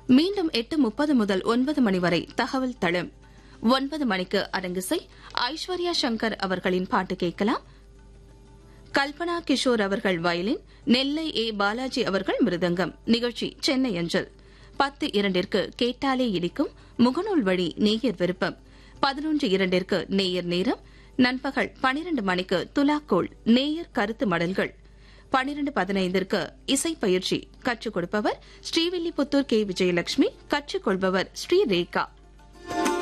மீண்டும் எட்டு முப்பது முதல் ஒன்பது மணி வரை தகவல் தளம் ஒன்பது மணிக்கு அரங்கிசை ஐஸ்வர்யா சங்கர் அவர்களின் பாட்டு கேட்கலாம் கல்பனா கிஷோர் அவர்கள் வயலின் நெல்லை ஏ பாலாஜி அவர்கள் மிருதங்கம் நிகழ்ச்சி சென்னை அஞ்சல் பத்து இரண்டிற்கு கேட்டாலே இடிக்கும் முகநூல் வழி நேயர் விருப்பம் பதினொன்று இரண்டிற்கு நேயர் நேரம் நண்பகல் பனிரண்டு மணிக்கு துலாக்கோள் நேயர் கருத்து மடல்கள் பனிரண்டு பதினைந்திற்கு இசைப்பயிற்சி கற்றுக் கொடுப்பவர் ஸ்ரீவில்லிபுத்தூர் கே விஜயலட்சுமி கற்றுக் கொள்பவர் ஸ்ரீ ரேகா